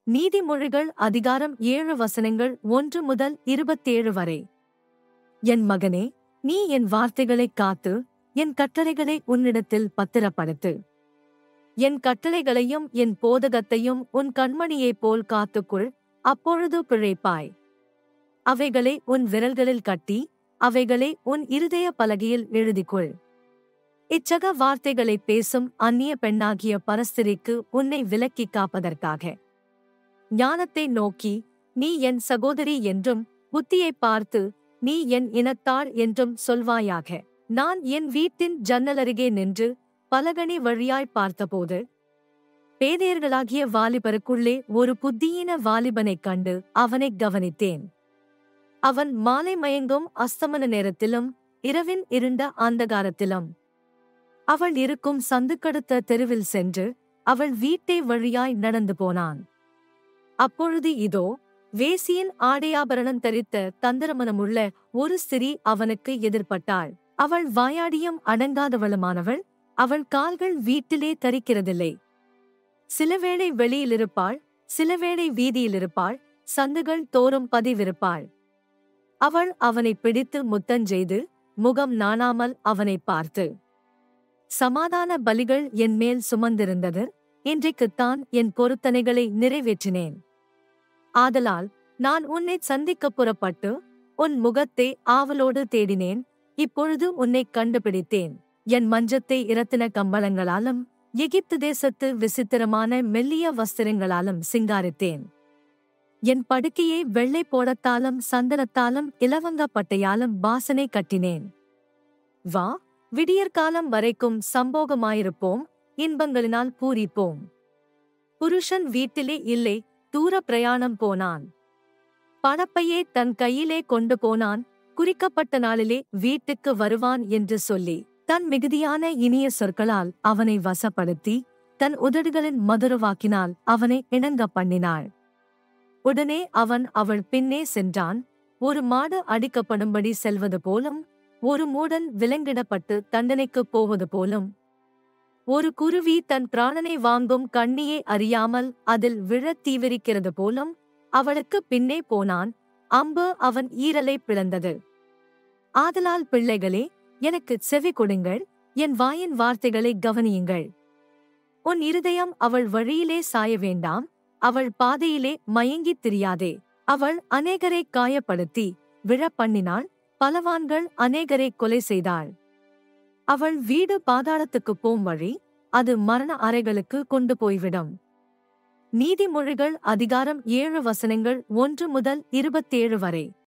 நீதிமொழிகள் அதிகாரம் ஏழு வசனங்கள் ஒன்று முதல் இருபத்தேழு வரை என் மகனே நீ என் வார்த்தைகளைக் காத்து என் கட்டளைகளை உன்னிடத்தில் பத்திரப்படுத்து என் கட்டளைகளையும் என் போதகத்தையும் உன் கண்மணியைப் போல் காத்துக்கொள் அப்பொழுது பிழைப்பாய் அவைகளை உன் விரல்களில் கட்டி அவைகளை உன் இருதய பலகையில் எழுதிக்கொள் இச்சக வார்த்தைகளை பேசும் அந்நிய பெண்ணாகிய பரஸ்திரிக்கு உன்னை விலக்கிக் காப்பதற்காக ஞானத்தை நோக்கி நீ என் சகோதரி என்றும் புத்தியைப் பார்த்து நீ என் இனத்தாள் என்றும் சொல்வாயாக நான் என் வீட்டின் ஜன்னலருகே நின்று பலகணி வழியாய் பார்த்தபோது பேதையர்களாகிய வாலிபருக்குள்ளே ஒரு புத்தியீன வாலிபனைக் கண்டு அவனைக் கவனித்தேன் அவன் மாலை மயங்கும் அஸ்தமன நேரத்திலும் இரவின் இருண்ட அந்தகாரத்திலும் அவள் இருக்கும் சந்துக்கடுத்த தெருவில் சென்று அவள் வீட்டை வழியாய் நடந்து போனான் அப்பொழுது இதோ வேசியின் ஆடையாபரணம் தரித்த தந்திரமனமுள்ள ஒரு ஸ்திரீ அவனுக்கு எதிர்ப்பட்டாள் அவள் வாயாடியும் அடங்காதவளுமானவள் அவள் கால்கள் வீட்டிலே தரிக்கிறதில்லை சிலவேளை வெளியிலிருப்பாள் சிலவேளை வீதியிலிருப்பாள் சந்துகள் தோறும் பதிவிருப்பாள் அவள் அவனை பிடித்து முத்தஞ்செய்து முகம் நாணாமல் அவனை பார்த்து சமாதான பலிகள் என் மேல் சுமந்திருந்தது இன்றைக்குத்தான் என் பொருத்தனைகளை நிறைவேற்றினேன் ஆதலால் நான் உன்னை சந்திக்கப் புறப்பட்டு உன் முகத்தை ஆவலோடு தேடினேன் இப்பொழுது உன்னைக் கண்டுபிடித்தேன் என் மஞ்சத்தை இரத்தின கம்பளங்களாலும் எகிப்து தேசத்து விசித்திரமான மெல்லிய வஸ்திரங்களாலும் சிங்காரித்தேன் என் படுக்கையை வெள்ளை போடத்தாலும் சந்தனத்தாலும் இலவங்கப்பட்டையாலும் வாசனை கட்டினேன் வா விடியற்காலம் வரைக்கும் சம்போகமாயிருப்போம் இன்பங்களினால் பூரிப்போம் புருஷன் வீட்டிலே இல்லை தூர பிரயாணம் போனான் பணப்பையே தன் கையிலே கொண்டு போனான் குறிக்கப்பட்ட நாளிலே வீட்டுக்கு வருவான் என்று சொல்லி தன் மிகுதியான இனிய சொற்களால் அவனை வசப்படுத்தி தன் உதடுகளின் மதுரவாக்கினால் அவனை இணங்க பண்ணினாள் உடனே அவன் அவள் பின்னே சென்றான் ஒரு மாடு அடிக்கப்படும்படி செல்வது போலும் ஒரு மூடன் விலங்கிடப்பட்டு தண்டனைக்குப் போவது போலும் ஒரு குருவி தன் பிராணனை வாங்கும் கண்ணியை அறியாமல் அதில் விழத் தீவிரிக்கிறது போலும் அவளுக்கு பின்னே போனான் அம்பு அவன் ஈரலை பிளந்தது ஆதலால் பிள்ளைகளே எனக்கு செவி கொடுங்கள் என் வாயின் வார்த்தைகளை கவனியுங்கள் உன் இருதயம் அவள் வழியிலே சாய வேண்டாம் அவள் பாதையிலே மயங்கித் திரியாதே அவள் அநேகரை காயப்படுத்தி விழப் பண்ணினாள் பலவான்கள் அநேகரை கொலை செய்தாள் அவள் வீடு பாதாளத்துக்குப் போம் வழி அது மரண அறைகளுக்கு கொண்டு போய்விடும் நீதிமொழிகள் அதிகாரம் ஏழு வசனங்கள் ஒன்று முதல் இருபத்தேழு வரை